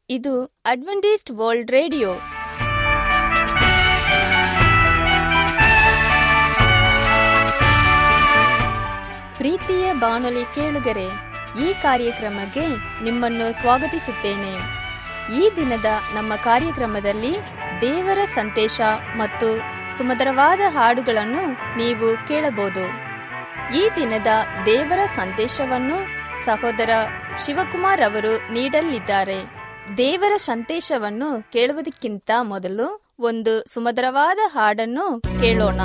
ಇದು Adventist world radio ಪ್ರೀತಿಯ ಬಾನುಲಿ ಕೇಳುಗರೆ ಈ ಕಾರ್ಯಕ್ರಮಕ್ಕೆ ನಿಮ್ಮನ್ನು ಸ್ವಾಗತಿಸುತ್ತೇನೆ ಈ ದಿನದ ನಮ್ಮ ಕಾರ್ಯಕ್ರಮದಲ್ಲಿ ದೇವರ ಸಂದೇಶ ಮತ್ತು ಸುಮಧುರವಾದ ಹಾಡುಗಳನ್ನು ನೀವು ಕೇಳಬಹುದು ಈ ದಿನದ ದೇವರ ಸಂದೇಶವನ್ನು ಸಹೋದರ ಶಿವಕುಮಾರ್ ಅವರು ನೀಡಲಿದ್ದಾರೆ ದೇವರ ಸಂದೇಶವನ್ನು ಕೇಳುವುದಕ್ಕಿಂತ ಮೊದಲು ಒಂದು ಸುಮಧುರವಾದ ಹಾಡನ್ನು ಕೇಳೋಣ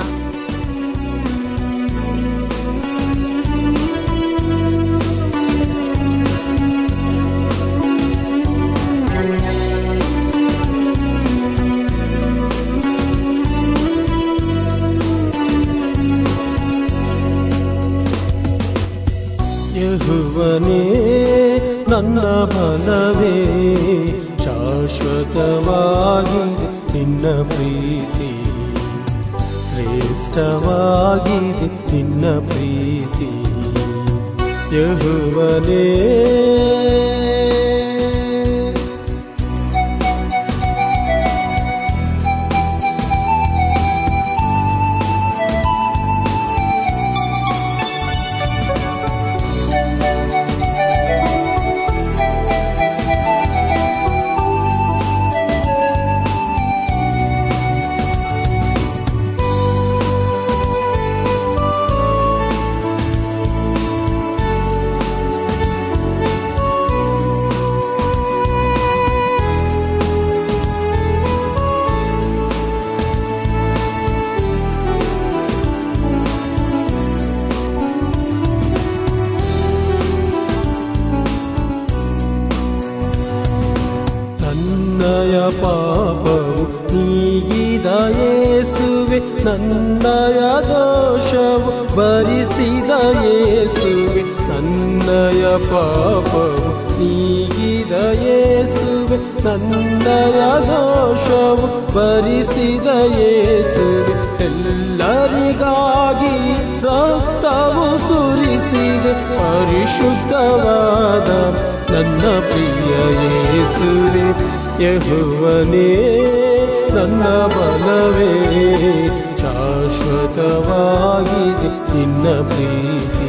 ಯಹುವನೇ ನನ್ನ ಬಲವೇ ಶಾಶ್ವತವಾಗಿದೆ ನಿನ್ನ ಪ್ರೀತಿ ಶ್ರೇಷ್ಠವಾಗಿದೆ ನಿನ್ನ ಪ್ರೀತಿ ಯಹುವನೇ ನನ್ನಯ ಪಾಪವು ನೀಗಿದ ಯೇಸುವೆ ನನ್ನಯ ದೋಷವು ಭರಿಸಿದ ಯೇಸುವೆ ನನ್ನಯ ಪಾಪವು ನೀಗಿದ ಯೇಸುವೆ ನನ್ನಯ ದೋಷವು ಭರಿಸಿದ ಯೇಸುವೆ ಎಲ್ಲರಿಗಾಗಿ ರಕ್ತವು ಸುರಿಸಿದೆ ಪರಿಶುದ್ಧವಾದ ನನ್ನ ಪ್ರಿಯ ಯೇಸುವೆ ಯಹುವನೇ ನನ್ನ ಬಲವೇ ಶಾಶ್ವತವಾಗಿದೆ ನಿನ್ನ ಪ್ರೀತಿ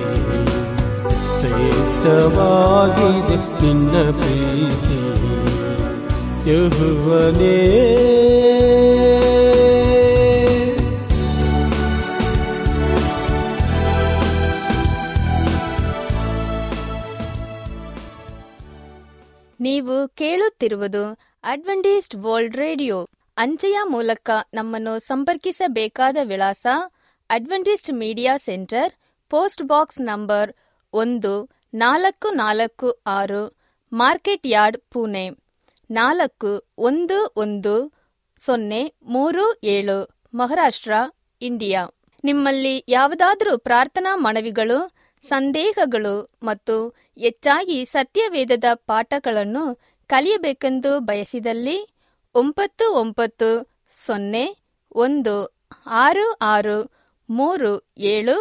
ಶ್ರೇಷ್ಠವಾಗಿದೆ ನಿನ್ನ ಪ್ರೀತಿ ಯಹುವನೇ ನೀವು ಕೇಳುತ್ತಿರುವುದು ಅಡ್ವೆಂಟಿಸ್ಟ್ ವರ್ಲ್ಡ್ ರೇಡಿಯೋ ಅಂಚೆಯ ಮೂಲಕ ನಮ್ಮನ್ನು ಸಂಪರ್ಕಿಸಬೇಕಾದ ವಿಳಾಸ Adventist media centre post box number ಒಂದು ನಾಲ್ಕು ನಾಲ್ಕು ಆರು ಮಾರ್ಕೆಟ್ ಯಾರ್ಡ್ ಪುಣೆ ನಾಲ್ಕು ಒಂದು ಒಂದು ಸೊನ್ನೆ ಮೂರು ಏಳು ಮಹಾರಾಷ್ಟ್ರ ಇಂಡಿಯಾ ನಿಮ್ಮಲ್ಲಿ ಯಾವುದಾದರೂ ಪ್ರಾರ್ಥನಾ ಮನವಿಗಳು ಸಂದೇಹಗಳು ಮತ್ತು ಹೆಚ್ಚಾಗಿ ಸತ್ಯವೇದದ ಪಾಠಗಳನ್ನು ಕಲಿಯಬೇಕೆಂದು ಬಯಸಿದಲ್ಲಿ ಒಂಬತ್ತು ಒಂಬತ್ತು ಸೊನ್ನೆ ಒಂದು ಆರು ಆರು ಮೂರು ಏಳು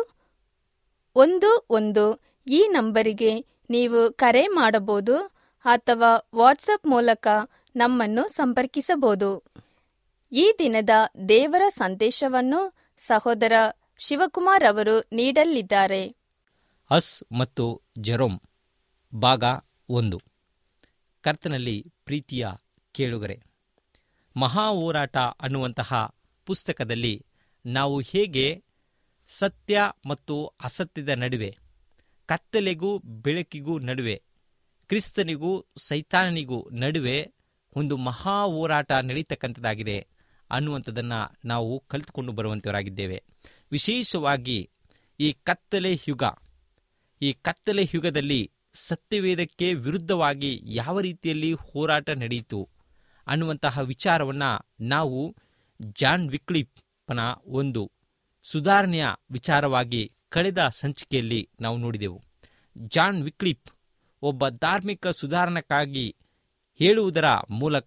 ಒಂದು ಒಂದು ಈ ನಂಬರಿಗೆ ನೀವು ಕರೆ ಮಾಡಬಹುದು ಅಥವಾ ವಾಟ್ಸಪ್ ಮೂಲಕ ನಮ್ಮನ್ನು ಸಂಪರ್ಕಿಸಬಹುದು ಈ ದಿನದ ದೇವರ ಸಂದೇಶವನ್ನು ಸಹೋದರ ಶಿವಕುಮಾರ್ ಅವರು ನೀಡಲಿದ್ದಾರೆ ಅಸ್ ಮತ್ತು ಜೆರೋಮ್ ಭಾಗ ಒಂದು ಕರ್ತನಲ್ಲಿ ಪ್ರೀತಿಯ ಕೇಳುಗರೆ ಮಹಾ ಹೋರಾಟ ಅನ್ನುವಂತಹ ಪುಸ್ತಕದಲ್ಲಿ ನಾವು ಹೇಗೆ ಸತ್ಯ ಮತ್ತು ಅಸತ್ಯದ ನಡುವೆ ಕತ್ತಲೆಗೂ ಬೆಳಕಿಗೂ ನಡುವೆ ಕ್ರಿಸ್ತನಿಗೂ ಸೈತಾನನಿಗೂ ನಡುವೆ ಒಂದು ಮಹಾ ಹೋರಾಟ ನಡೀತಕ್ಕಂಥದ್ದಾಗಿದೆ ಅನ್ನುವಂಥದ್ದನ್ನು ನಾವು ಕಲಿತುಕೊಂಡು ಬರುವಂಥವರಾಗಿದ್ದೇವೆ ವಿಶೇಷವಾಗಿ ಈ ಕತ್ತಲೆ ಯುಗ ಈ ಕತ್ತಲೆ ಯುಗದಲ್ಲಿ ಸತ್ಯವೇದಕ್ಕೆ ವಿರುದ್ಧವಾಗಿ ಯಾವ ರೀತಿಯಲ್ಲಿ ಹೋರಾಟ ನಡೆಯಿತು ಅನ್ನುವಂತಹ ವಿಚಾರವನ್ನು ನಾವು ಜಾನ್ ವಿಕ್ಲಿಪ್ನ ಒಂದು ಸುಧಾರಣೆಯ ವಿಚಾರವಾಗಿ ಕಳೆದ ಸಂಚಿಕೆಯಲ್ಲಿ ನಾವು ನೋಡಿದೆವು ಜಾನ್ ವಿಕ್ಲಿಪ್ ಒಬ್ಬ ಧಾರ್ಮಿಕ ಸುಧಾರಣಕ್ಕಾಗಿ ಹೇಳುವುದರ ಮೂಲಕ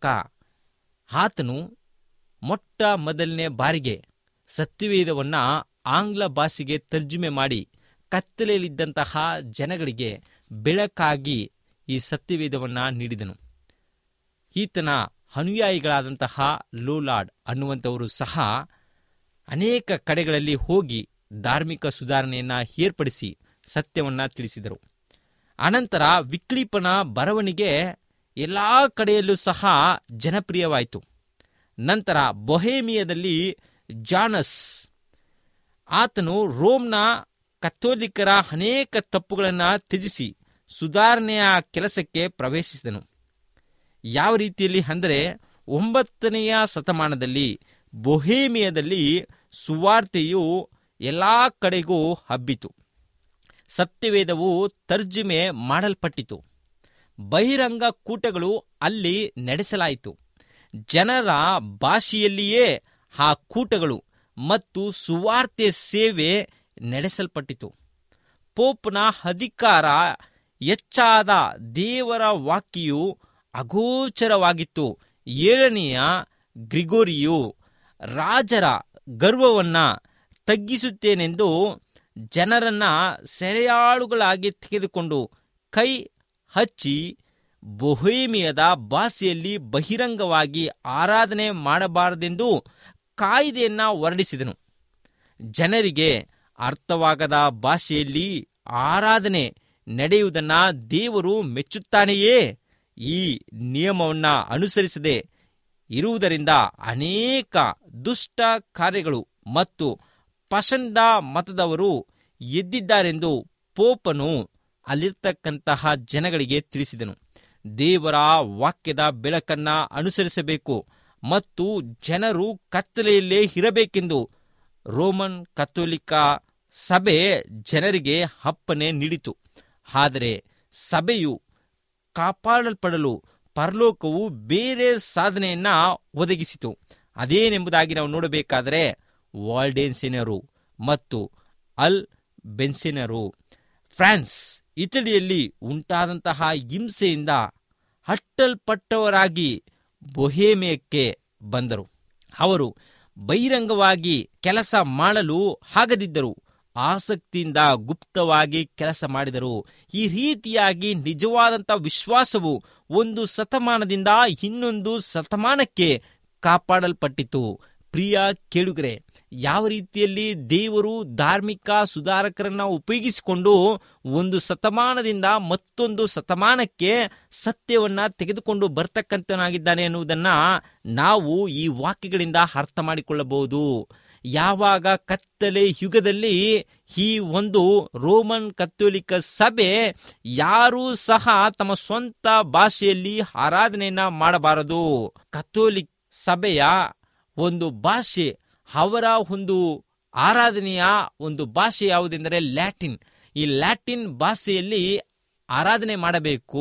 ಆತನು ಮೊಟ್ಟ ಮೊದಲನೇ ಬಾರಿಗೆ ಸತ್ಯವೇದವನ್ನು ಆಂಗ್ಲ ಭಾಷೆಗೆ ತರ್ಜುಮೆ ಮಾಡಿ ಕತ್ತಲೆಯಲ್ಲಿದ್ದಂತಹ ಜನಗಳಿಗೆ ಬೆಳಕಾಗಿ ಈ ಸತ್ಯವೇದವನ್ನು ನೀಡಿದನು ಈತನ ಅನುಯಾಯಿಗಳಾದಂತಹ ಲೋಲಾಡ್ ಅನ್ನುವಂಥವರು ಸಹ ಅನೇಕ ಕಡೆಗಳಲ್ಲಿ ಹೋಗಿ ಧಾರ್ಮಿಕ ಸುಧಾರಣೆಯನ್ನು ಏರ್ಪಡಿಸಿ ಸತ್ಯವನ್ನ ತಿಳಿಸಿದರು ಅನಂತರ ವಿಕ್ಲಿಪನ ಬರವಣಿಗೆ ಎಲ್ಲ ಕಡೆಯಲ್ಲೂ ಸಹ ಜನಪ್ರಿಯವಾಯಿತು ನಂತರ ಬೊಹೇಮಿಯಾದಲ್ಲಿ ಜಾನಸ್ ಆತನು ರೋಮ್ನ ಕಥೋಲಿಕರ ಅನೇಕ ತಪ್ಪುಗಳನ್ನು ತ್ಯಜಿಸಿ ಸುಧಾರಣೆಯ ಕೆಲಸಕ್ಕೆ ಪ್ರವೇಶಿಸಿದನು ಯಾವ ರೀತಿಯಲ್ಲಿ ಅಂದರೆ ಒಂಬತ್ತನೆಯ ಶತಮಾನದಲ್ಲಿ ಬೊಹೇಮಿಯಾದಲ್ಲಿ ಸುವಾರ್ತೆಯು ಎಲ್ಲ ಕಡೆಗೂ ಹಬ್ಬಿತು ಸತ್ಯವೇದವು ತರ್ಜುಮೆ ಮಾಡಲ್ಪಟ್ಟಿತು ಬಹಿರಂಗ ಕೂಟಗಳು ಅಲ್ಲಿ ನಡೆಸಲಾಯಿತು ಜನರ ಭಾಷೆಯಲ್ಲಿಯೇ ಆ ಕೂಟಗಳು ಮತ್ತು ಸುವಾರ್ತೆ ಸೇವೆ ನಡೆಸಲ್ಪಟ್ಟಿತು ಪೋಪ್ನ ಅಧಿಕಾರ ಹೆಚ್ಚಾದ ದೇವರ ವಾಕ್ಯವು ಅಗೋಚರವಾಗಿತ್ತು ಏಳನೆಯ ಗ್ರಿಗೋರಿಯು ರಾಜರ ಗರ್ವವನ್ನ ತಗ್ಗಿಸುತ್ತೇನೆಂದು ಜನರನ್ನ ಸೆರೆಯಾಳುಗಳಾಗಿ ತೆಗೆದುಕೊಂಡು ಕೈ ಹಚ್ಚಿ ಬೊಹೇಮಿಯದ ಭಾಷೆಯಲ್ಲಿ ಬಹಿರಂಗವಾಗಿ ಆರಾಧನೆ ಮಾಡಬಾರದೆಂದು ಕಾಯ್ದೆಯನ್ನ ಹೊರಡಿಸಿದನು ಜನರಿಗೆ ಅರ್ಥವಾಗದ ಭಾಷೆಯಲ್ಲಿ ಆರಾಧನೆ ನಡೆಯುವುದನ್ನ ದೇವರು ಮೆಚ್ಚುತ್ತಾನೆಯೇ ಈ ನಿಯಮವನ್ನ ಅನುಸರಿಸದೆ ಇರುವುದರಿಂದ ಅನೇಕ ದುಷ್ಟ ಕಾರ್ಯಗಳು ಮತ್ತು ಪಸಂದ ಮತದವರು ಎದ್ದಿದ್ದಾರೆಂದು ಪೋಪನು ಅಲ್ಲಿರ್ತಕ್ಕಂತಹ ಜನಗಳಿಗೆ ತಿಳಿಸಿದನು ದೇವರ ವಾಕ್ಯದ ಬೆಳಕನ್ನ ಅನುಸರಿಸಬೇಕು ಮತ್ತು ಜನರು ಕತ್ತಲೆಯಲ್ಲೇ ಇರಬೇಕೆಂದು ರೋಮನ್ ಕಥೋಲಿಕ ಸಭೆ ಜನರಿಗೆ ಅಪ್ಪನೆ ನೀಡಿತು ಆದರೆ ಸಭೆಯು ಕಾಪಾಡಲ್ಪಡಲು ಪರಲೋಕವು ಬೇರೆ ಸಾಧನೆಯನ್ನ ಒದಗಿಸಿತು ಅದೇನೆಂಬುದಾಗಿ ನಾವು ನೋಡಬೇಕಾದರೆ ವಾಲ್ಡೇನ್ಸಿನರು ಮತ್ತು ಅಲ್ ಬೆನ್ಸಿನರು ಫ್ರಾನ್ಸ್ ಇಟಲಿಯಲ್ಲಿ ಉಂಟಾದಂತಹ ಹಿಂಸೆಯಿಂದ ಹಟ್ಟಲ್ಪಟ್ಟವರಾಗಿ ಬೊಹೇಮಿಯಕ್ಕೆ ಬಂದರು ಅವರು ಬಹಿರಂಗವಾಗಿ ಕೆಲಸ ಮಾಡಲು ಆಗದಿದ್ದರು ಆಸಕ್ತಿಯಿಂದ ಗುಪ್ತವಾಗಿ ಕೆಲಸ ಮಾಡಿದರು ಈ ರೀತಿಯಾಗಿ ನಿಜವಾದಂಥ ವಿಶ್ವಾಸವು ಒಂದು ಶತಮಾನದಿಂದ ಇನ್ನೊಂದು ಶತಮಾನಕ್ಕೆ ಕಾಪಾಡಲ್ಪಟ್ಟಿತು ಪ್ರಿಯ ಕೇಳುಗರೆ ಯಾವ ರೀತಿಯಲ್ಲಿ ದೇವರು ಧಾರ್ಮಿಕ ಸುಧಾರಕರನ್ನ ಉಪಯೋಗಿಸಿಕೊಂಡು ಒಂದು ಶತಮಾನದಿಂದ ಮತ್ತೊಂದು ಶತಮಾನಕ್ಕೆ ಸತ್ಯವನ್ನ ತೆಗೆದುಕೊಂಡು ಬರ್ತಕ್ಕಂಥನಾಗಿದ್ದಾನೆ ಎನ್ನುವುದನ್ನ ನಾವು ಈ ವಾಕ್ಯಗಳಿಂದ ಅರ್ಥ ಮಾಡಿಕೊಳ್ಳಬಹುದು ಯಾವಾಗ ಕತ್ತಲೆ ಯುಗದಲ್ಲಿ ಈ ಒಂದು ರೋಮನ್ ಕಥೋಲಿಕ ಸಭೆ ಯಾರೂ ಸಹ ತಮ್ಮ ಸ್ವಂತ ಭಾಷೆಯಲ್ಲಿ ಆರಾಧನೆಯನ್ನ ಮಾಡಬಾರದು ಕಥೋಲಿಕ್ ಸಭೆಯ ಒಂದು ಭಾಷೆ ಅವರ ಒಂದು ಆರಾಧನೆಯ ಒಂದು ಭಾಷೆ ಯಾವುದೆಂದರೆ ಲ್ಯಾಟಿನ್ ಈ ಲ್ಯಾಟಿನ್ ಭಾಷೆಯಲ್ಲಿ ಆರಾಧನೆ ಮಾಡಬೇಕು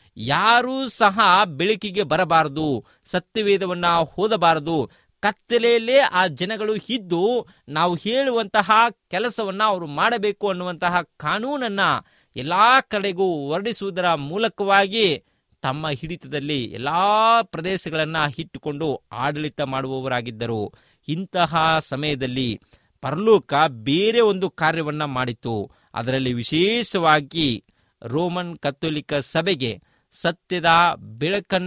ಯಾರೂ ಸಹ ಬೆಳಕಿಗೆ ಬರಬಾರದು ಸತ್ಯವೇದವನ್ನ ಓದಬಾರದು ಕತ್ತಲೆಯಲ್ಲೇ ಆ ಜನಗಳು ಇದ್ದು ನಾವು ಹೇಳುವಂತಹ ಕೆಲಸವನ್ನ ಅವರು ಮಾಡಬೇಕು ಅನ್ನುವಂತಹ ಕಾನೂನನ್ನ ಎಲ್ಲಾ ಕಡೆಗೂ ಹೊರಡಿಸುವುದರ ಮೂಲಕವಾಗಿ ತಮ್ಮ ಹಿಡಿತದಲ್ಲಿ ಎಲ್ಲಾ ಪ್ರದೇಶಗಳನ್ನ ಇಟ್ಟುಕೊಂಡು ಆಡಳಿತ ಮಾಡುವವರಾಗಿದ್ದರು ಇಂತಹ ಸಮಯದಲ್ಲಿ ಪರಲೋಕ ಬೇರೆ ಒಂದು ಕಾರ್ಯವನ್ನ ಮಾಡಿತು ಅದರಲ್ಲಿ ವಿಶೇಷವಾಗಿ ರೋಮನ್ ಕಥೋಲಿಕ ಸಭೆಗೆ ಸತ್ಯದ ಬೆಳಕನ್ನ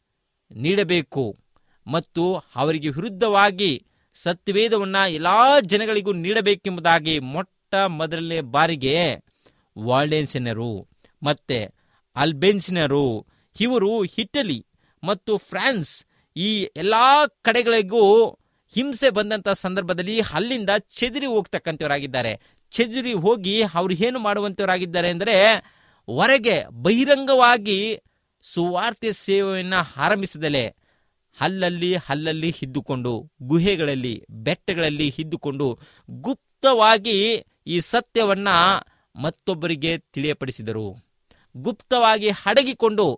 ನೀಡಬೇಕು ಮತ್ತು ಅವರಿಗೆ ವಿರುದ್ಧವಾಗಿ ಸತ್ಯವೇದವನ್ನ ಎಲ್ಲಾ ಜನಗಳಿಗೂ ನೀಡಬೇಕೆಂಬುದಾಗಿ ಮೊಟ್ಟ ಮೊದಲನೇ ಬಾರಿಗೆ ವಾಲ್ಡೆನ್ಸಿನರು ಮತ್ತೆ ಅಲ್ಬೆನ್ಸಿನರು ಇವರು ಇಟಲಿ ಮತ್ತು ಫ್ರಾನ್ಸ್ ಈ ಎಲ್ಲಾ ಕಡೆಗಳಿಗೂ ಹಿಂಸೆ ಬಂದಂತ ಸಂದರ್ಭದಲ್ಲಿ ಅಲ್ಲಿಂದ ಚೆದರಿ ಹೋಗ್ತಕ್ಕಂಥವರಾಗಿದ್ದಾರೆ ಚೆದರಿ ಹೋಗಿ ಅವರು ಏನು ಮಾಡುವಂತವರಾಗಿದ್ದಾರೆ ಅಂದರೆ ಹೊರಗೆ ಬಹಿರಂಗವಾಗಿ ಸುವಾರ್ತೆ ಸೇವೆಯನ್ನ ಆರಂಭಿಸಿದಲೇ ಅಲ್ಲಲ್ಲಿ ಅಲ್ಲಲ್ಲಿ ಇದ್ದುಕೊಂಡು ಗುಹೆಗಳಲ್ಲಿ ಬೆಟ್ಟಗಳಲ್ಲಿ ಇದ್ದುಕೊಂಡು ಗುಪ್ತವಾಗಿ ಈ ಸತ್ಯವನ್ನ ಮತ್ತೊಬ್ಬರಿಗೆ ತಿಳಿಯಪಡಿಸಿದರು ಗುಪ್ತವಾಗಿ ಅಡಗಿಕೊಂಡು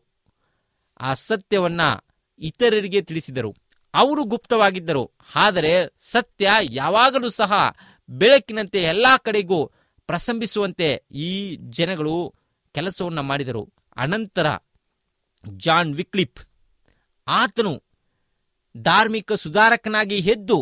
ಆ ಸತ್ಯವನ್ನ ಇತರರಿಗೆ ತಿಳಿಸಿದರು ಅವರು ಗುಪ್ತವಾಗಿದ್ದರು ಆದರೆ ಸತ್ಯ ಯಾವಾಗಲೂ ಸಹ ಬೆಳಕಿನಂತೆ ಎಲ್ಲಾ ಕಡೆಗೂ ಪ್ರಸಂಬಿಸುವಂತೆ ಈ ಜನಗಳು ಕೆಲಸವನ್ನ ಮಾಡಿದರು ಅನಂತರ ಜಾನ್ ವಿಕ್ಲಿಪ್ ಆತನು ಧಾರ್ಮಿಕ ಸುಧಾರಕನಾಗಿ ಎದ್ದು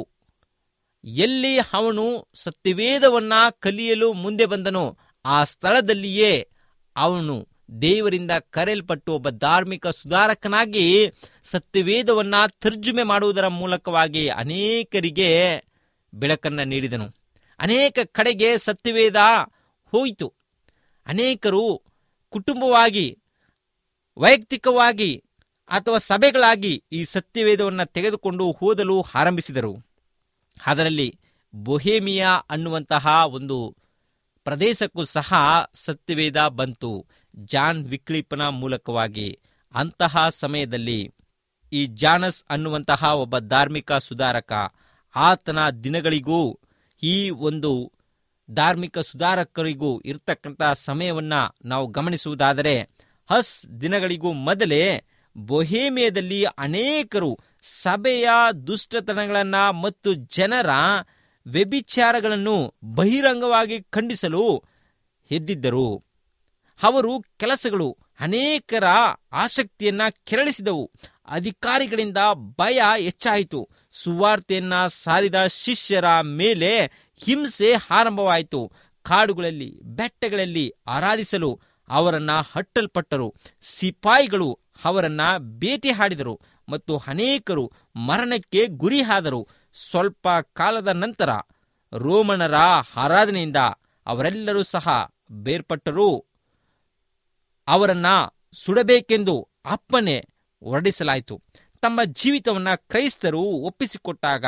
ಎಲ್ಲಿ ಅವನು ಸತ್ಯವೇದವನ್ನ ಕಲಿಯಲು ಮುಂದೆ ಬಂದನೋ ಆ ಸ್ಥಳದಲ್ಲಿಯೇ ಅವನು ದೇವರಿಂದ ಕರೆಯಲ್ಪಟ್ಟು ಒಬ್ಬ ಧಾರ್ಮಿಕ ಸುಧಾರಕನಾಗಿ ಸತ್ಯವೇದವನ್ನ ತರ್ಜುಮೆ ಮಾಡುವುದರ ಮೂಲಕವಾಗಿ ಅನೇಕರಿಗೆ ಬೆಳಕನ್ನ ನೀಡಿದನು ಅನೇಕ ಕಡೆಗೆ ಸತ್ಯವೇದ ಹೋಯಿತು ಅನೇಕರು ಕುಟುಂಬವಾಗಿ ವೈಯಕ್ತಿಕವಾಗಿ ಅಥವಾ ಸಭೆಗಳಾಗಿ ಈ ಸತ್ಯವೇದವನ್ನು ತೆಗೆದುಕೊಂಡು ಓದಲು ಆರಂಭಿಸಿದರು ಅದರಲ್ಲಿ ಬೊಹೇಮಿಯಾ ಅನ್ನುವಂತಹ ಒಂದು ಪ್ರದೇಶಕ್ಕೂ ಸಹ ಸತ್ಯವೇದ ಬಂತು ಜಾನ್ ವಿಕ್ಲಿಪನ ಮೂಲಕವಾಗಿ ಅಂತಹ ಸಮಯದಲ್ಲಿ ಈ ಜಾನಸ್ ಅನ್ನುವಂತಹ ಒಬ್ಬ ಧಾರ್ಮಿಕ ಸುಧಾರಕ ಆತನ ದಿನಗಳಿಗೂ ಈ ಒಂದು ಧಾರ್ಮಿಕ ಸುಧಾರಕರಿಗೂ ಇರ್ತಕ್ಕಂಥ ಸಮಯವನ್ನ ನಾವು ಗಮನಿಸುವುದಾದರೆ ಹಸ್ ದಿನಗಳಿಗೂ ಮೊದಲೇ ಬೊಹೇಮಿಯದಲ್ಲಿ ಅನೇಕರು ಸಭೆಯ ದುಷ್ಟತನಗಳನ್ನ ಮತ್ತು ಜನರ ವ್ಯಭಿಚಾರಗಳನ್ನು ಬಹಿರಂಗವಾಗಿ ಖಂಡಿಸಲು ಎದ್ದಿದ್ದರು ಅವರು ಕೆಲಸಗಳು ಅನೇಕರ ಆಸಕ್ತಿಯನ್ನ ಕೆರಳಿಸಿದವು ಅಧಿಕಾರಿಗಳಿಂದ ಭಯ ಹೆಚ್ಚಾಯಿತು ಸುವಾರ್ತೆಯನ್ನ ಸಾರಿದ ಶಿಷ್ಯರ ಮೇಲೆ ಹಿಂಸೆ ಆರಂಭವಾಯಿತು ಕಾಡುಗಳಲ್ಲಿ ಬೆಟ್ಟಗಳಲ್ಲಿ ಆರಾಧಿಸಲು ಅವರನ್ನ ಹಟ್ಟಲ್ಪಟ್ಟರು ಸಿಪಾಯಿಗಳು ಅವರನ್ನ ಭೇಟಿ ಹಾಡಿದರು ಮತ್ತು ಅನೇಕರು ಮರಣಕ್ಕೆ ಗುರಿಯಾದರು ಸ್ವಲ್ಪ ಕಾಲದ ನಂತರ ರೋಮನರ ಆರಾಧನೆಯಿಂದ ಅವರೆಲ್ಲರೂ ಸಹ ಬೇರ್ಪಟ್ಟರು ಅವರನ್ನ ಸುಡಬೇಕೆಂದು ಅಪ್ಪನೆ ಹೊರಡಿಸಲಾಯಿತು ತಮ್ಮ ಜೀವಿತವನ್ನ ಕ್ರೈಸ್ತರು ಒಪ್ಪಿಸಿಕೊಟ್ಟಾಗ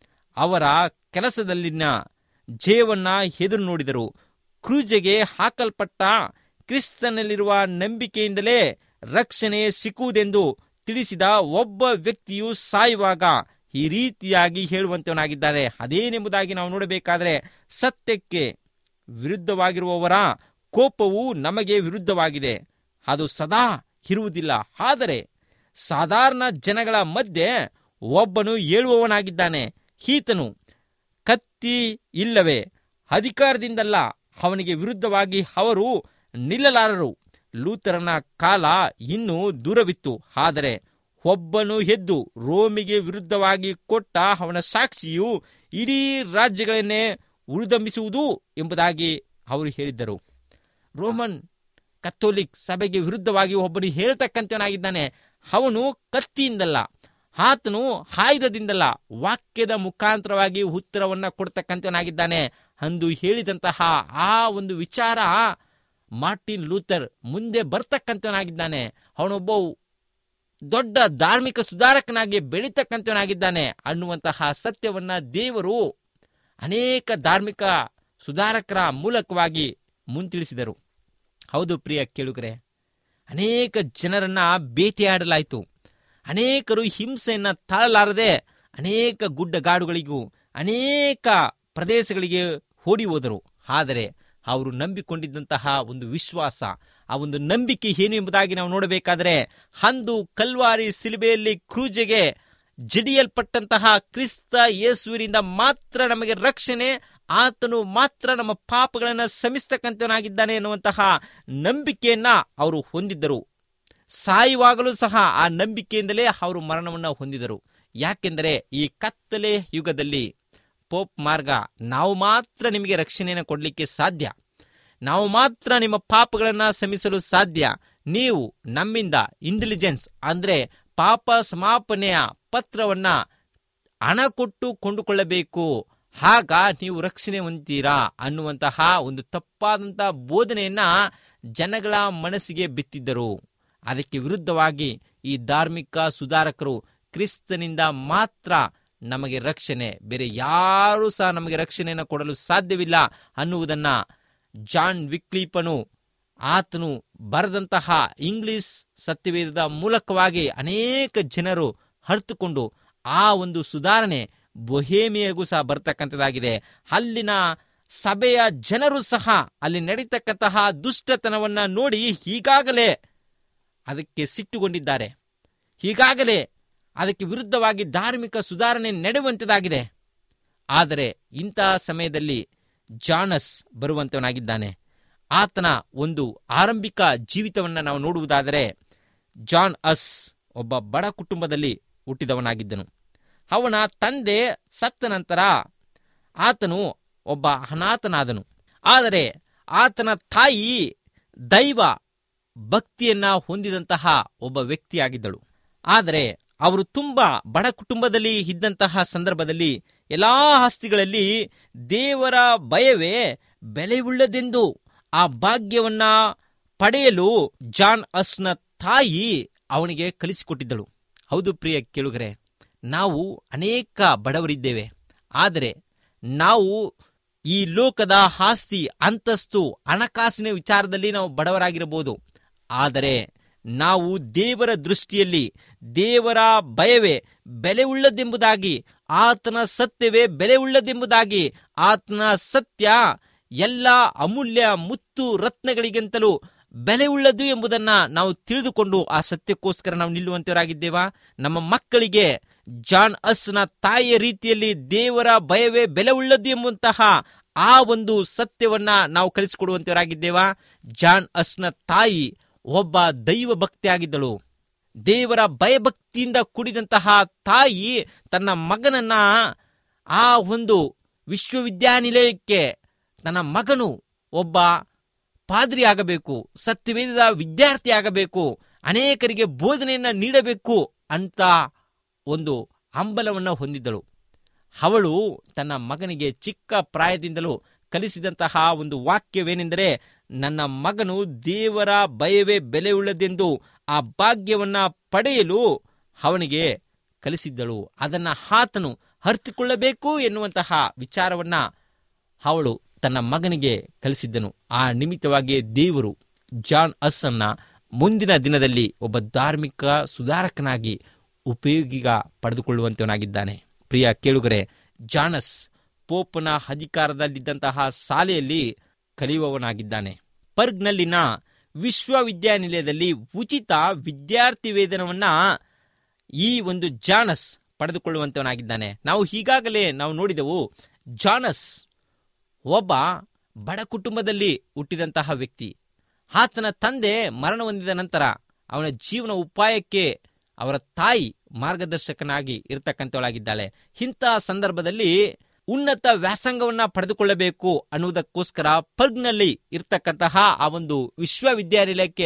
ಅವರ ಕೆಲಸದಲ್ಲಿನ ಜಯವನ್ನ ಎದುರು ನೋಡಿದರು ಕ್ರೂಜೆಗೆ ಹಾಕಲ್ಪಟ್ಟ ಕ್ರಿಸ್ತನಲ್ಲಿರುವ ನಂಬಿಕೆಯಿಂದಲೇ ರಕ್ಷಣೆ ಸಿಕ್ಕುವುದೆಂದು ತಿಳಿಸಿದ ಒಬ್ಬ ವ್ಯಕ್ತಿಯು ಸಾಯುವಾಗ ಈ ರೀತಿಯಾಗಿ ಹೇಳುವಂತವನಾಗಿದ್ದಾನೆ ಅದೇನೆಂಬುದಾಗಿ ನಾವು ನೋಡಬೇಕಾದರೆ ಸತ್ಯಕ್ಕೆ ವಿರುದ್ಧವಾಗಿರುವವರ ಕೋಪವು ನಮಗೆ ವಿರುದ್ಧವಾಗಿದೆ ಅದು ಸದಾ ಇರುವುದಿಲ್ಲ ಆದರೆ ಸಾಧಾರಣ ಜನಗಳ ಮಧ್ಯೆ ಒಬ್ಬನು ಹೇಳುವವನಾಗಿದ್ದಾನೆ ಈತನು ಕತ್ತಿ ಇಲ್ಲವೇ ಅಧಿಕಾರದಿಂದಲ್ಲ ಅವನಿಗೆ ವಿರುದ್ಧವಾಗಿ ಅವರು ನಿಲ್ಲಲಾರರು ಲೂಥರನ ಕಾಲ ಇನ್ನೂ ದೂರವಿತ್ತು ಆದರೆ ಒಬ್ಬನು ಎದ್ದು ರೋಮಿಗೆ ವಿರುದ್ಧವಾಗಿ ಕೊಟ್ಟ ಅವನ ಸಾಕ್ಷಿಯು ಇಡೀ ರಾಜ್ಯಗಳನ್ನೇ ಉಳಿದಂಬಿಸುವುದು ಎಂಬುದಾಗಿ ಅವರು ಹೇಳಿದ್ದರು ರೋಮನ್ ಕಥೋಲಿಕ್ ಸಭೆಗೆ ವಿರುದ್ಧವಾಗಿ ಒಬ್ಬನು ಹೇಳ್ತಕ್ಕಂಥವನಾಗಿದ್ದಾನೆ ಅವನು ಕತ್ತಿಯಿಂದಲ್ಲ ಆತನು ಆಯುಧದಿಂದಲ್ಲ ವಾಕ್ಯದ ಮುಖಾಂತರವಾಗಿ ಉತ್ತರವನ್ನ ಕೊಡ್ತಕ್ಕಂಥವನಾಗಿದ್ದಾನೆ ಅಂದು ಹೇಳಿದಂತಹ ಆ ಒಂದು ವಿಚಾರ ಮಾರ್ಟಿನ್ ಲೂಥರ್ ಮುಂದೆ ಬರ್ತಕ್ಕಂಥವನಾಗಿದ್ದಾನೆ ಅವನೊಬ್ಬ ದೊಡ್ಡ ಧಾರ್ಮಿಕ ಸುಧಾರಕನಾಗಿ ಬೆಳೀತಕ್ಕಂಥವನಾಗಿದ್ದಾನೆ ಅನ್ನುವಂತಹ ಸತ್ಯವನ್ನ ದೇವರು ಅನೇಕ ಧಾರ್ಮಿಕ ಸುಧಾರಕರ ಮೂಲಕವಾಗಿ ಮುಂತಿಳಿಸಿದರು ಹೌದು ಪ್ರಿಯ ಕೇಳುಗರೆ ಅನೇಕ ಜನರನ್ನ ಭೇಟಿಯಾಡಲಾಯಿತು ಅನೇಕರು ಹಿಂಸೆಯನ್ನ ತಾಳಲಾರದೆ ಅನೇಕ ಗುಡ್ಡಗಾಡುಗಳಿಗೂ ಅನೇಕ ಪ್ರದೇಶಗಳಿಗೆ ಓಡಿ ಹೋದರು ಆದರೆ ಅವರು ನಂಬಿಕೊಂಡಿದ್ದಂತಹ ಒಂದು ವಿಶ್ವಾಸ ಆ ಒಂದು ನಂಬಿಕೆ ಏನು ಎಂಬುದಾಗಿ ನಾವು ನೋಡಬೇಕಾದರೆ ಅಂದು ಕಲ್ವಾರಿ ಸಿಲುಬೆಯಲ್ಲಿ ಕ್ರೂಜೆಗೆ ಜಡಿಯಲ್ಪಟ್ಟಂತಹ ಕ್ರಿಸ್ತ ಯೇಸುವಿನಿಂದ ಮಾತ್ರ ನಮಗೆ ರಕ್ಷಣೆ ಆತನು ಮಾತ್ರ ನಮ್ಮ ಪಾಪಗಳನ್ನು ಸಮಿಸ್ತಕ್ಕಂಥವನಾಗಿದ್ದಾನೆ ಎನ್ನುವಂತಹ ನಂಬಿಕೆಯನ್ನ ಅವರು ಹೊಂದಿದ್ದರು ಸಾಯುವಾಗಲೂ ಸಹ ಆ ನಂಬಿಕೆಯಿಂದಲೇ ಅವರು ಮರಣವನ್ನು ಹೊಂದಿದರು ಯಾಕೆಂದರೆ ಈ ಕತ್ತಲೆ ಯುಗದಲ್ಲಿ ಪೋಪ್ ಮಾರ್ಗ ನಾವು ಮಾತ್ರ ನಿಮಗೆ ರಕ್ಷಣೆಯನ್ನು ಕೊಡಲಿಕ್ಕೆ ಸಾಧ್ಯ ನಾವು ಮಾತ್ರ ನಿಮ್ಮ ಪಾಪಗಳನ್ನು ಸಮಿಸಲು ಸಾಧ್ಯ ನೀವು ನಮ್ಮಿಂದ ಇಂಟೆಲಿಜೆನ್ಸ್ ಅಂದ್ರೆ ಪಾಪ ಸಮಾಪನೆಯ ಪತ್ರವನ್ನ ಹಣ ಕೊಟ್ಟು ಕೊಂಡುಕೊಳ್ಳಬೇಕು ಆಗ ನೀವು ರಕ್ಷಣೆ ಹೊಂದ್ತೀರಾ ಅನ್ನುವಂತಹ ಒಂದು ತಪ್ಪಾದಂತಹ ಬೋಧನೆಯನ್ನ ಜನಗಳ ಮನಸ್ಸಿಗೆ ಬಿತ್ತಿದ್ದರು ಅದಕ್ಕೆ ವಿರುದ್ಧವಾಗಿ ಈ ಧಾರ್ಮಿಕ ಸುಧಾರಕರು ಕ್ರಿಸ್ತನಿಂದ ಮಾತ್ರ ನಮಗೆ ರಕ್ಷಣೆ ಬೇರೆ ಯಾರೂ ಸಹ ನಮಗೆ ರಕ್ಷಣೆಯನ್ನು ಕೊಡಲು ಸಾಧ್ಯವಿಲ್ಲ ಅನ್ನುವುದನ್ನ ಜಾನ್ ವಿಕ್ಲೀಪನು ಆತನು ಬರೆದಂತಹ ಇಂಗ್ಲಿಷ್ ಸತ್ಯವೇದದ ಮೂಲಕವಾಗಿ ಅನೇಕ ಜನರು ಅರ್ಥಕೊಂಡು ಆ ಒಂದು ಸುಧಾರಣೆ ಬೊಹೇಮಿಯಾಗೂ ಸಹ ಬರ್ತಕ್ಕಂಥದ್ದಾಗಿದೆ ಅಲ್ಲಿನ ಸಭೆಯ ಜನರು ಸಹ ಅಲ್ಲಿ ನಡೀತಕ್ಕಂತಹ ದುಷ್ಟತನವನ್ನ ನೋಡಿ ಈಗಾಗಲೇ ಅದಕ್ಕೆ ಸಿಟ್ಟುಗೊಂಡಿದ್ದಾರೆ ಈಗಾಗಲೇ ಅದಕ್ಕೆ ವಿರುದ್ಧವಾಗಿ ಧಾರ್ಮಿಕ ಸುಧಾರಣೆ ನಡೆಯುವಂಥದ್ದಾಗಿದೆ ಆದರೆ ಇಂತಹ ಸಮಯದಲ್ಲಿ ಜಾನಸ್ ಬರುವಂತವನಾಗಿದ್ದಾನೆ ಆತನ ಒಂದು ಆರಂಭಿಕ ಜೀವಿತವನ್ನು ನಾವು ನೋಡುವುದಾದರೆ ಜಾನ್ ಅಸ್ ಒಬ್ಬ ಬಡ ಕುಟುಂಬದಲ್ಲಿ ಹುಟ್ಟಿದವನಾಗಿದ್ದನು ಅವನ ತಂದೆ ಸತ್ತ ನಂತರ ಆತನು ಒಬ್ಬ ಅನಾಥನಾದನು ಆದರೆ ಆತನ ತಾಯಿ ದೈವ ಭಕ್ತಿಯನ್ನ ಹೊಂದಿದಂತಹ ಒಬ್ಬ ವ್ಯಕ್ತಿಯಾಗಿದ್ದಳು ಆದರೆ ಅವರು ತುಂಬಾ ಬಡ ಕುಟುಂಬದಲ್ಲಿ ಇದ್ದಂತಹ ಸಂದರ್ಭದಲ್ಲಿ ಎಲ್ಲಾ ಆಸ್ತಿಗಳಲ್ಲಿ ದೇವರ ಭಯವೇ ಬೆಲೆಯುಳ್ಳದೆಂದು ಆ ಭಾಗ್ಯವನ್ನ ಪಡೆಯಲು ಜಾನ್ ಅಸ್ನ ತಾಯಿ ಅವನಿಗೆ ಕಲಿಸಿಕೊಟ್ಟಿದ್ದಳು ಹೌದು ಪ್ರಿಯ ಕೇಳುಗರೆ ನಾವು ಅನೇಕ ಬಡವರಿದ್ದೇವೆ ಆದರೆ ನಾವು ಈ ಲೋಕದ ಆಸ್ತಿ ಅಂತಸ್ತು ಹಣಕಾಸಿನ ವಿಚಾರದಲ್ಲಿ ನಾವು ಬಡವರಾಗಿರಬಹುದು ಆದರೆ ನಾವು ದೇವರ ದೃಷ್ಟಿಯಲ್ಲಿ ದೇವರ ಭಯವೇ ಬೆಲೆ ಉಳ್ಳದೆಂಬುದಾಗಿ ಆತನ ಸತ್ಯವೇ ಬೆಲೆ ಉಳ್ಳದೆಂಬುದಾಗಿ ಆತನ ಸತ್ಯ ಎಲ್ಲ ಅಮೂಲ್ಯ ಮುತ್ತು ರತ್ನಗಳಿಗಿಂತಲೂ ಬೆಲೆ ಉಳ್ಳದು ಎಂಬುದನ್ನ ನಾವು ತಿಳಿದುಕೊಂಡು ಆ ಸತ್ಯಕ್ಕೋಸ್ಕರ ನಾವು ನಿಲ್ಲುವಂತವರಾಗಿದ್ದೇವಾ ನಮ್ಮ ಮಕ್ಕಳಿಗೆ ಜಾನ್ ಅಸ್ನ ತಾಯಿಯ ರೀತಿಯಲ್ಲಿ ದೇವರ ಭಯವೇ ಬೆಲೆ ಉಳ್ಳದ್ದು ಎಂಬಂತಹ ಆ ಒಂದು ಸತ್ಯವನ್ನ ನಾವು ಕಲಿಸಿಕೊಡುವಂತವರಾಗಿದ್ದೇವಾ ಜಾನ್ ಅಸ್ನ ತಾಯಿ ಒಬ್ಬ ದೈವ ಭಕ್ತಿಯಾಗಿದ್ದಳು ದೇವರ ಭಯಭಕ್ತಿಯಿಂದ ಕೂಡಿದಂತಹ ತಾಯಿ ತನ್ನ ಮಗನನ್ನ ಆ ಒಂದು ವಿಶ್ವವಿದ್ಯಾನಿಲಯಕ್ಕೆ ತನ್ನ ಮಗನು ಒಬ್ಬ ಪಾದ್ರಿ ಆಗಬೇಕು ಸತ್ಯವೇದದ ವಿದ್ಯಾರ್ಥಿ ಆಗಬೇಕು ಅನೇಕರಿಗೆ ಬೋಧನೆಯನ್ನ ನೀಡಬೇಕು ಅಂತ ಒಂದು ಹಂಬಲವನ್ನ ಹೊಂದಿದ್ದಳು ಅವಳು ತನ್ನ ಮಗನಿಗೆ ಚಿಕ್ಕ ಪ್ರಾಯದಿಂದಲೂ ಕಲಿಸಿದಂತಹ ಒಂದು ವಾಕ್ಯವೇನೆಂದರೆ ನನ್ನ ಮಗನು ದೇವರ ಭಯವೇ ಬೆಲೆಯುಳ್ಳದೆಂದು ಆ ಭಾಗ್ಯವನ್ನ ಪಡೆಯಲು ಅವನಿಗೆ ಕಲಿಸಿದ್ದಳು ಅದನ್ನ ಆತನು ಅರ್ಥಿಕೊಳ್ಳಬೇಕು ಎನ್ನುವಂತಹ ವಿಚಾರವನ್ನ ಅವಳು ತನ್ನ ಮಗನಿಗೆ ಕಲಿಸಿದ್ದನು ಆ ನಿಮಿತ್ತವಾಗಿ ದೇವರು ಜಾನ್ ಅಸ್ ಅನ್ನ ಮುಂದಿನ ದಿನದಲ್ಲಿ ಒಬ್ಬ ಧಾರ್ಮಿಕ ಸುಧಾರಕನಾಗಿ ಉಪಯೋಗಿಗ ಪಡೆದುಕೊಳ್ಳುವಂತವನಾಗಿದ್ದಾನೆ ಪ್ರಿಯ ಕೇಳುಗರೆ ಜಾನಸ್ ಪೋಪನ ಅಧಿಕಾರದಲ್ಲಿದ್ದಂತಹ ಶಾಲೆಯಲ್ಲಿ ಕಲಿಯುವವನಾಗಿದ್ದಾನೆ ಪರ್ಗ್ನಲ್ಲಿನ ವಿಶ್ವವಿದ್ಯಾನಿಲಯದಲ್ಲಿ ಉಚಿತ ವಿದ್ಯಾರ್ಥಿ ವೇತನವನ್ನ ಈ ಒಂದು ಜಾನಸ್ ಪಡೆದುಕೊಳ್ಳುವಂತವನಾಗಿದ್ದಾನೆ ನಾವು ಈಗಾಗಲೇ ನಾವು ನೋಡಿದೆವು ಜಾನಸ್ ಒಬ್ಬ ಬಡ ಕುಟುಂಬದಲ್ಲಿ ಹುಟ್ಟಿದಂತಹ ವ್ಯಕ್ತಿ ಆತನ ತಂದೆ ಮರಣ ಹೊಂದಿದ ನಂತರ ಅವನ ಜೀವನ ಉಪಾಯಕ್ಕೆ ಅವರ ತಾಯಿ ಮಾರ್ಗದರ್ಶಕನಾಗಿ ಇರತಕ್ಕಂಥವಳಾಗಿದ್ದಾಳೆ ಇಂತಹ ಸಂದರ್ಭದಲ್ಲಿ ಉನ್ನತ ವ್ಯಾಸಂಗವನ್ನ ಪಡೆದುಕೊಳ್ಳಬೇಕು ಅನ್ನುವುದಕ್ಕೋಸ್ಕರ ಪರ್ಗ್ನಲ್ಲಿ ಇರ್ತಕ್ಕಂತಹ ಆ ಒಂದು ವಿಶ್ವವಿದ್ಯಾನಿಲಯಕ್ಕೆ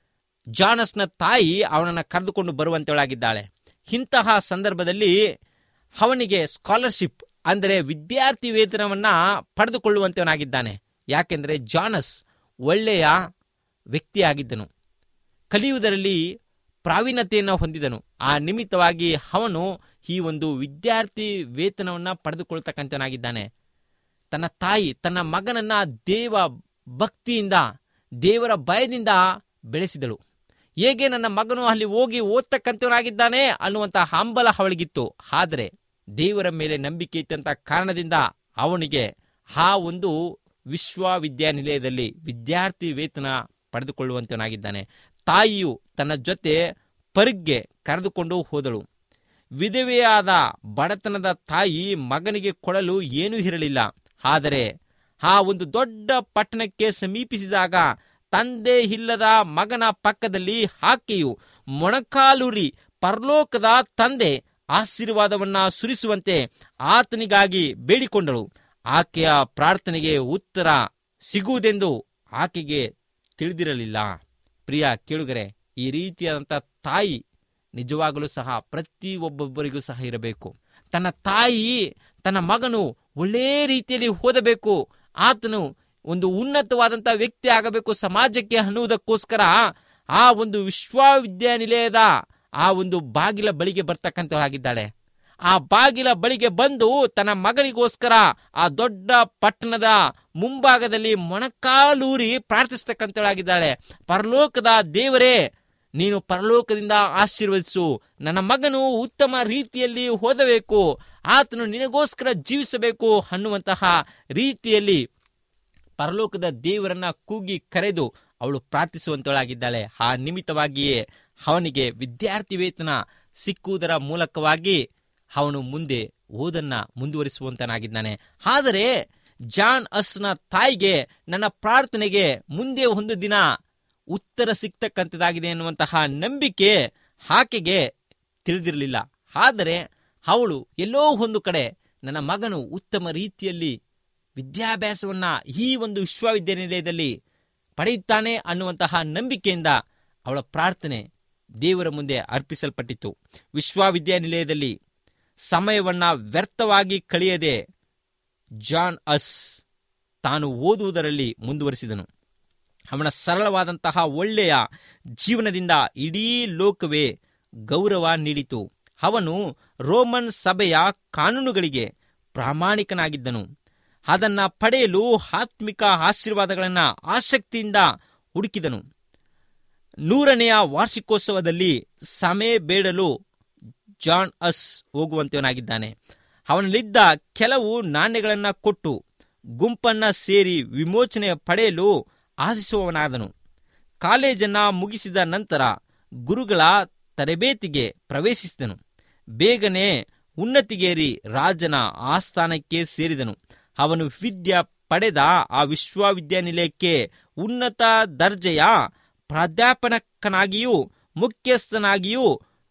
ಜಾನಸ್ನ ತಾಯಿ ಅವನನ್ನ ಕರೆದುಕೊಂಡು ಬರುವಂತವಳಾಗಿದ್ದಾಳೆ ಇಂತಹ ಸಂದರ್ಭದಲ್ಲಿ ಅವನಿಗೆ ಸ್ಕಾಲರ್ಶಿಪ್ ಅಂದರೆ ವಿದ್ಯಾರ್ಥಿ ವೇತನವನ್ನ ಪಡೆದುಕೊಳ್ಳುವಂತವನಾಗಿದ್ದಾನೆ ಯಾಕೆಂದರೆ ಜಾನಸ್ ಒಳ್ಳೆಯ ವ್ಯಕ್ತಿಯಾಗಿದ್ದನು ಕಲಿಯುವುದರಲ್ಲಿ ಪ್ರಾವೀಣ್ಯತೆಯನ್ನು ಹೊಂದಿದನು ಆ ನಿಮಿತ್ತವಾಗಿ ಅವನು ಈ ಒಂದು ವಿದ್ಯಾರ್ಥಿ ವೇತನವನ್ನ ಪಡೆದುಕೊಳ್ತಕ್ಕಂಥವನಾಗಿದ್ದಾನೆ ತನ್ನ ತಾಯಿ ತನ್ನ ಮಗನನ್ನ ದೇವ ಭಕ್ತಿಯಿಂದ ದೇವರ ಭಯದಿಂದ ಬೆಳೆಸಿದಳು ಹೇಗೆ ನನ್ನ ಮಗನು ಅಲ್ಲಿ ಹೋಗಿ ಓದ್ತಕ್ಕಂಥವನಾಗಿದ್ದಾನೆ ಅನ್ನುವಂಥ ಹಂಬಲ ಅವಳಿಗಿತ್ತು ಆದರೆ ದೇವರ ಮೇಲೆ ನಂಬಿಕೆ ಇಟ್ಟಂತ ಕಾರಣದಿಂದ ಅವನಿಗೆ ಆ ಒಂದು ವಿಶ್ವವಿದ್ಯಾನಿಲಯದಲ್ಲಿ ವಿದ್ಯಾರ್ಥಿ ವೇತನ ಪಡೆದುಕೊಳ್ಳುವಂತವನಾಗಿದ್ದಾನೆ ತಾಯಿಯು ತನ್ನ ಜೊತೆ ಪರಿಗೆ ಕರೆದುಕೊಂಡು ಹೋದಳು ವಿಧವೆಯಾದ ಬಡತನದ ತಾಯಿ ಮಗನಿಗೆ ಕೊಡಲು ಏನೂ ಇರಲಿಲ್ಲ ಆದರೆ ಆ ಒಂದು ದೊಡ್ಡ ಪಟ್ಟಣಕ್ಕೆ ಸಮೀಪಿಸಿದಾಗ ತಂದೆ ಇಲ್ಲದ ಮಗನ ಪಕ್ಕದಲ್ಲಿ ಆಕೆಯು ಮೊಣಕಾಲೂರಿ ಪರಲೋಕದ ತಂದೆ ಆಶೀರ್ವಾದವನ್ನ ಸುರಿಸುವಂತೆ ಆತನಿಗಾಗಿ ಬೇಡಿಕೊಂಡಳು ಆಕೆಯ ಪ್ರಾರ್ಥನೆಗೆ ಉತ್ತರ ಸಿಗುವುದೆಂದು ಆಕೆಗೆ ತಿಳಿದಿರಲಿಲ್ಲ ಪ್ರಿಯ ಕೇಳುಗರೆ ಈ ರೀತಿಯಾದಂಥ ತಾಯಿ ನಿಜವಾಗಲೂ ಸಹ ಪ್ರತಿ ಒಬ್ಬೊಬ್ಬರಿಗೂ ಸಹ ಇರಬೇಕು ತನ್ನ ತಾಯಿ ತನ್ನ ಮಗನು ಒಳ್ಳೆ ರೀತಿಯಲ್ಲಿ ಓದಬೇಕು ಆತನು ಒಂದು ಉನ್ನತವಾದಂಥ ವ್ಯಕ್ತಿ ಆಗಬೇಕು ಸಮಾಜಕ್ಕೆ ಅನ್ನುವುದಕ್ಕೋಸ್ಕರ ಆ ಒಂದು ವಿಶ್ವವಿದ್ಯಾನಿಲಯದ ಆ ಒಂದು ಬಾಗಿಲ ಬಳಿಗೆ ಬರ್ತಕ್ಕಂಥವಳಾಗಿದ್ದಾಳೆ ಆ ಬಾಗಿಲ ಬಳಿಗೆ ಬಂದು ತನ್ನ ಮಗನಿಗೋಸ್ಕರ ಆ ದೊಡ್ಡ ಪಟ್ಟಣದ ಮುಂಭಾಗದಲ್ಲಿ ಮೊಣಕಾಲೂರಿ ಪ್ರಾರ್ಥಿಸ್ತಕ್ಕಂಥವಳಾಗಿದ್ದಾಳೆ ಪರಲೋಕದ ದೇವರೇ ನೀನು ಪರಲೋಕದಿಂದ ಆಶೀರ್ವದಿಸು ನನ್ನ ಮಗನು ಉತ್ತಮ ರೀತಿಯಲ್ಲಿ ಓದಬೇಕು ಆತನು ನಿನಗೋಸ್ಕರ ಜೀವಿಸಬೇಕು ಅನ್ನುವಂತಹ ರೀತಿಯಲ್ಲಿ ಪರಲೋಕದ ದೇವರನ್ನ ಕೂಗಿ ಕರೆದು ಅವಳು ಪ್ರಾರ್ಥಿಸುವಂತವಳಾಗಿದ್ದಾಳೆ ಆ ನಿಮಿತ್ತವಾಗಿಯೇ ಅವನಿಗೆ ವಿದ್ಯಾರ್ಥಿ ವೇತನ ಸಿಕ್ಕುವುದರ ಮೂಲಕವಾಗಿ ಅವನು ಮುಂದೆ ಓದನ್ನ ಮುಂದುವರಿಸುವಂತನಾಗಿದ್ದಾನೆ ಆದರೆ ಜಾನ್ ಅಸ್ನ ತಾಯಿಗೆ ನನ್ನ ಪ್ರಾರ್ಥನೆಗೆ ಮುಂದೆ ಒಂದು ದಿನ ಉತ್ತರ ಸಿಗ್ತಕ್ಕಂಥದ್ದಾಗಿದೆ ಎನ್ನುವಂತಹ ನಂಬಿಕೆ ಆಕೆಗೆ ತಿಳಿದಿರಲಿಲ್ಲ ಆದರೆ ಅವಳು ಎಲ್ಲೋ ಒಂದು ಕಡೆ ನನ್ನ ಮಗನು ಉತ್ತಮ ರೀತಿಯಲ್ಲಿ ವಿದ್ಯಾಭ್ಯಾಸವನ್ನ ಈ ಒಂದು ವಿಶ್ವವಿದ್ಯಾನಿಲಯದಲ್ಲಿ ಪಡೆಯುತ್ತಾನೆ ಅನ್ನುವಂತಹ ನಂಬಿಕೆಯಿಂದ ಅವಳ ಪ್ರಾರ್ಥನೆ ದೇವರ ಮುಂದೆ ಅರ್ಪಿಸಲ್ಪಟ್ಟಿತು ವಿಶ್ವವಿದ್ಯಾನಿಲಯದಲ್ಲಿ ಸಮಯವನ್ನ ವ್ಯರ್ಥವಾಗಿ ಕಳೆಯದೆ ಜಾನ್ ಅಸ್ ತಾನು ಓದುವುದರಲ್ಲಿ ಮುಂದುವರಿಸಿದನು ಅವನ ಸರಳವಾದಂತಹ ಒಳ್ಳೆಯ ಜೀವನದಿಂದ ಇಡೀ ಲೋಕವೇ ಗೌರವ ನೀಡಿತು ಅವನು ರೋಮನ್ ಸಭೆಯ ಕಾನೂನುಗಳಿಗೆ ಪ್ರಾಮಾಣಿಕನಾಗಿದ್ದನು ಅದನ್ನ ಪಡೆಯಲು ಆತ್ಮಿಕ ಆಶೀರ್ವಾದಗಳನ್ನು ಆಸಕ್ತಿಯಿಂದ ಹುಡುಕಿದನು ನೂರನೆಯ ವಾರ್ಷಿಕೋತ್ಸವದಲ್ಲಿ ಸಮಯ ಬೇಡಲು ಜಾನ್ ಅಸ್ ಹೋಗುವಂತವನಾಗಿದ್ದಾನೆ ಅವನಲ್ಲಿದ್ದ ಕೆಲವು ನಾಣ್ಯಗಳನ್ನು ಕೊಟ್ಟು ಗುಂಪನ್ನ ಸೇರಿ ವಿಮೋಚನೆ ಪಡೆಯಲು ಆಶಿಸುವವನಾದನು ಕಾಲೇಜನ್ನ ಮುಗಿಸಿದ ನಂತರ ಗುರುಗಳ ತರಬೇತಿಗೆ ಪ್ರವೇಶಿಸಿದನು ಬೇಗನೆ ಉನ್ನತಿಗೇರಿ ರಾಜನ ಆಸ್ಥಾನಕ್ಕೆ ಸೇರಿದನು ಅವನು ವಿದ್ಯೆ ಪಡೆದ ಆ ವಿಶ್ವವಿದ್ಯಾನಿಲಯಕ್ಕೆ ಉನ್ನತ ದರ್ಜೆಯ ಪ್ರಾಧ್ಯಾಪಕನಾಗಿಯೂ ಮುಖ್ಯಸ್ಥನಾಗಿಯೂ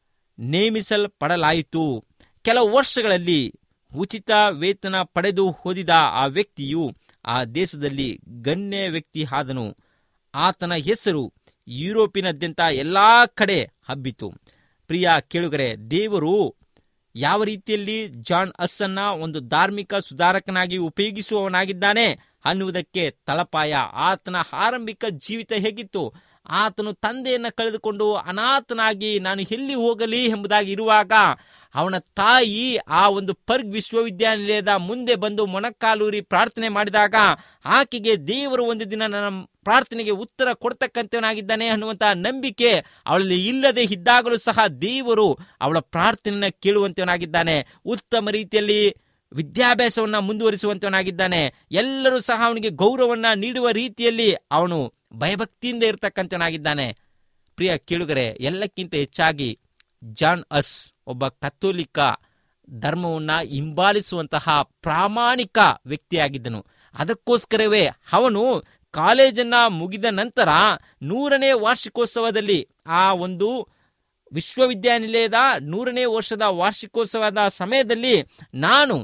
ನೇಮಿಸಲ್ಪಡಲಾಯಿತು ಕೆಲವು ವರ್ಷಗಳಲ್ಲಿ ಉಚಿತ ವೇತನ ಪಡೆದು ಓದಿದ ಆ ವ್ಯಕ್ತಿಯು ಆ ದೇಶದಲ್ಲಿ ಗಣ್ಯ ವ್ಯಕ್ತಿ ಆದನು ಆತನ ಹೆಸರು ಯುರೋಪಿನಾದ್ಯಂತ ಎಲ್ಲಾ ಕಡೆ ಹಬ್ಬಿತು ಪ್ರಿಯ ಕೇಳುಗರೆ ದೇವರು ಯಾವ ರೀತಿಯಲ್ಲಿ ಜಾನ್ ಅಸ್ಸನ್ನ ಒಂದು ಧಾರ್ಮಿಕ ಸುಧಾರಕನಾಗಿ ಉಪಯೋಗಿಸುವವನಾಗಿದ್ದಾನೆ ಅನ್ನುವುದಕ್ಕೆ ತಳಪಾಯ ಆತನ ಆರಂಭಿಕ ಜೀವಿತ ಹೇಗಿತ್ತು ಆತನು ತಂದೆಯನ್ನ ಕಳೆದುಕೊಂಡು ಅನಾಥನಾಗಿ ನಾನು ಎಲ್ಲಿ ಹೋಗಲಿ ಎಂಬುದಾಗಿ ಇರುವಾಗ ಅವನ ತಾಯಿ ಆ ಒಂದು ಪರ್ಗ್ ವಿಶ್ವವಿದ್ಯಾನಿಲಯದ ಮುಂದೆ ಬಂದು ಮೊಣಕಾಲೂರಿ ಪ್ರಾರ್ಥನೆ ಮಾಡಿದಾಗ ಆಕೆಗೆ ದೇವರು ಒಂದು ದಿನ ನನ್ನ ಪ್ರಾರ್ಥನೆಗೆ ಉತ್ತರ ಕೊಡ್ತಕ್ಕಂಥವನಾಗಿದ್ದಾನೆ ಅನ್ನುವಂತಹ ನಂಬಿಕೆ ಅವಳಲ್ಲಿ ಇಲ್ಲದೆ ಇದ್ದಾಗಲೂ ಸಹ ದೇವರು ಅವಳ ಪ್ರಾರ್ಥನೆಯನ್ನು ಕೇಳುವಂತವನಾಗಿದ್ದಾನೆ ಉತ್ತಮ ರೀತಿಯಲ್ಲಿ ವಿದ್ಯಾಭ್ಯಾಸವನ್ನ ಮುಂದುವರಿಸುವಂತವನಾಗಿದ್ದಾನೆ ಎಲ್ಲರೂ ಸಹ ಅವನಿಗೆ ಗೌರವನ್ನ ನೀಡುವ ರೀತಿಯಲ್ಲಿ ಅವನು ಭಯಭಕ್ತಿಯಿಂದ ಇರತಕ್ಕಂಥವನಾಗಿದ್ದಾನೆ ಪ್ರಿಯ ಕೇಳುಗರೆ ಎಲ್ಲಕ್ಕಿಂತ ಹೆಚ್ಚಾಗಿ ಜಾನ್ ಅಸ್ ಒಬ್ಬ ಕಥೋಲಿಕ ಧರ್ಮವನ್ನ ಹಿಂಬಾಲಿಸುವಂತಹ ಪ್ರಾಮಾಣಿಕ ವ್ಯಕ್ತಿಯಾಗಿದ್ದನು ಅದಕ್ಕೋಸ್ಕರವೇ ಅವನು ಕಾಲೇಜನ್ನ ಮುಗಿದ ನಂತರ ನೂರನೇ ವಾರ್ಷಿಕೋತ್ಸವದಲ್ಲಿ ಆ ಒಂದು ವಿಶ್ವವಿದ್ಯಾನಿಲಯದ ನೂರನೇ ವರ್ಷದ ವಾರ್ಷಿಕೋತ್ಸವದ ಸಮಯದಲ್ಲಿ ನಾನು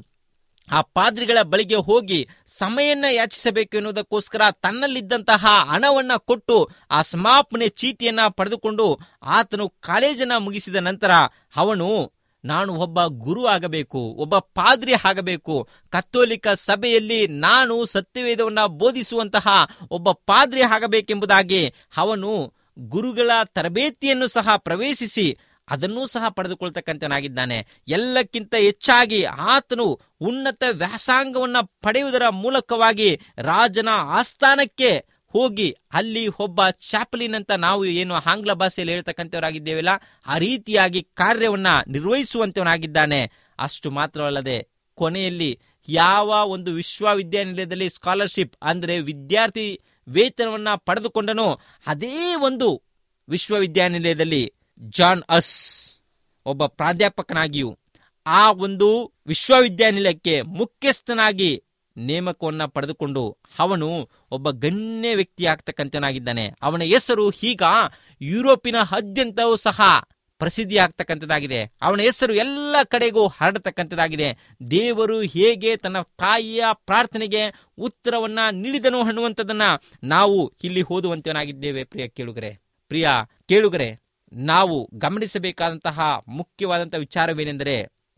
ಆ ಪಾದ್ರಿಗಳ ಬಳಿಗೆ ಹೋಗಿ ಸಮಯನ್ನ ಯಾಚಿಸಬೇಕು ಎನ್ನುವುದಕ್ಕೋಸ್ಕರ ತನ್ನಲ್ಲಿದ್ದಂತಹ ಹಣವನ್ನ ಕೊಟ್ಟು ಆ ಸಮಾಪನೆ ಚೀಟಿಯನ್ನ ಪಡೆದುಕೊಂಡು ಆತನು ಕಾಲೇಜನ್ನ ಮುಗಿಸಿದ ನಂತರ ಅವನು ನಾನು ಒಬ್ಬ ಗುರು ಆಗಬೇಕು ಒಬ್ಬ ಪಾದ್ರಿ ಆಗಬೇಕು ಕತ್ತೋಲಿಕ ಸಭೆಯಲ್ಲಿ ನಾನು ಸತ್ಯವೇದವನ್ನ ಬೋಧಿಸುವಂತಹ ಒಬ್ಬ ಪಾದ್ರಿ ಆಗಬೇಕೆಂಬುದಾಗಿ ಅವನು ಗುರುಗಳ ತರಬೇತಿಯನ್ನು ಸಹ ಪ್ರವೇಶಿಸಿ ಅದನ್ನೂ ಸಹ ಪಡೆದುಕೊಳ್ತಕ್ಕಂಥನಾಗಿದ್ದಾನೆ ಎಲ್ಲಕ್ಕಿಂತ ಹೆಚ್ಚಾಗಿ ಆತನು ಉನ್ನತ ವ್ಯಾಸಂಗವನ್ನ ಪಡೆಯುವುದರ ಮೂಲಕವಾಗಿ ರಾಜನ ಆಸ್ಥಾನಕ್ಕೆ ಹೋಗಿ ಅಲ್ಲಿ ಒಬ್ಬ ಚಾಪಲಿನ್ ಅಂತ ನಾವು ಏನು ಆಂಗ್ಲ ಭಾಷೆಯಲ್ಲಿ ಹೇಳ್ತಕ್ಕಂಥವರಾಗಿದ್ದೇವಲ್ಲ ಆ ರೀತಿಯಾಗಿ ಕಾರ್ಯವನ್ನ ನಿರ್ವಹಿಸುವಂತವನಾಗಿದ್ದಾನೆ ಅಷ್ಟು ಮಾತ್ರವಲ್ಲದೆ ಕೊನೆಯಲ್ಲಿ ಯಾವ ಒಂದು ವಿಶ್ವವಿದ್ಯಾನಿಲಯದಲ್ಲಿ ಸ್ಕಾಲರ್ಶಿಪ್ ಅಂದ್ರೆ ವಿದ್ಯಾರ್ಥಿ ವೇತನವನ್ನ ಪಡೆದುಕೊಂಡನೋ ಅದೇ ಒಂದು ವಿಶ್ವವಿದ್ಯಾನಿಲಯದಲ್ಲಿ ಜಾನ್ ಅಸ್ ಒಬ್ಬ ಪ್ರಾಧ್ಯಾಪಕನಾಗಿಯೂ ಆ ಒಂದು ವಿಶ್ವವಿದ್ಯಾನಿಲಯಕ್ಕೆ ಮುಖ್ಯಸ್ಥನಾಗಿ ನೇಮಕವನ್ನ ಪಡೆದುಕೊಂಡು ಅವನು ಒಬ್ಬ ಗಣ್ಯ ವ್ಯಕ್ತಿ ಆಗ್ತಕ್ಕಂಥನಾಗಿದ್ದಾನೆ ಅವನ ಹೆಸರು ಈಗ ಯುರೋಪಿನ ಹದ್ಯಂತವೂ ಸಹ ಪ್ರಸಿದ್ಧಿ ಆಗ್ತಕ್ಕಂಥದ್ದಾಗಿದೆ ಅವನ ಹೆಸರು ಎಲ್ಲ ಕಡೆಗೂ ಹರಡತಕ್ಕಂಥದ್ದಾಗಿದೆ ದೇವರು ಹೇಗೆ ತನ್ನ ತಾಯಿಯ ಪ್ರಾರ್ಥನೆಗೆ ಉತ್ತರವನ್ನ ನೀಡಿದನು ಅನ್ನುವಂಥದ್ದನ್ನ ನಾವು ಇಲ್ಲಿ ಓದುವಂತವನಾಗಿದ್ದೇವೆ ಪ್ರಿಯ ಕೇಳುಗರೆ ಪ್ರಿಯ ಕೇಳುಗರೆ ನಾವು ಗಮನಿಸಬೇಕಾದಂತಹ ಮುಖ್ಯವಾದಂತಹ ವಿಚಾರವೇನೆಂದರೆ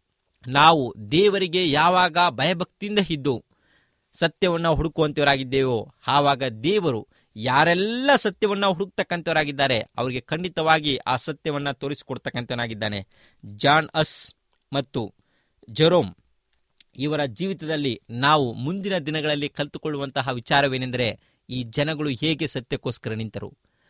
ನಾವು ದೇವರಿಗೆ ಯಾವಾಗ ಭಯಭಕ್ತಿಯಿಂದ ಇದ್ದು ಸತ್ಯವನ್ನ ಹುಡುಕುವಂತವರಾಗಿದ್ದೇವೋ ಆವಾಗ ದೇವರು ಯಾರೆಲ್ಲ ಸತ್ಯವನ್ನ ಹುಡುಕ್ತಕ್ಕಂಥವರಾಗಿದ್ದಾರೆ ಅವರಿಗೆ ಖಂಡಿತವಾಗಿ ಆ ಸತ್ಯವನ್ನ ತೋರಿಸಿಕೊಡ್ತಕ್ಕಂಥವನಾಗಿದ್ದಾನೆ ಜಾನ್ ಅಸ್ ಮತ್ತು ಜೆರೋಮ್ ಇವರ ಜೀವಿತದಲ್ಲಿ ನಾವು ಮುಂದಿನ ದಿನಗಳಲ್ಲಿ ಕಲಿತುಕೊಳ್ಳುವಂತಹ ವಿಚಾರವೇನೆಂದರೆ ಈ ಜನಗಳು ಹೇಗೆ ಸತ್ಯಕ್ಕೋಸ್ಕರ ನಿಂತರು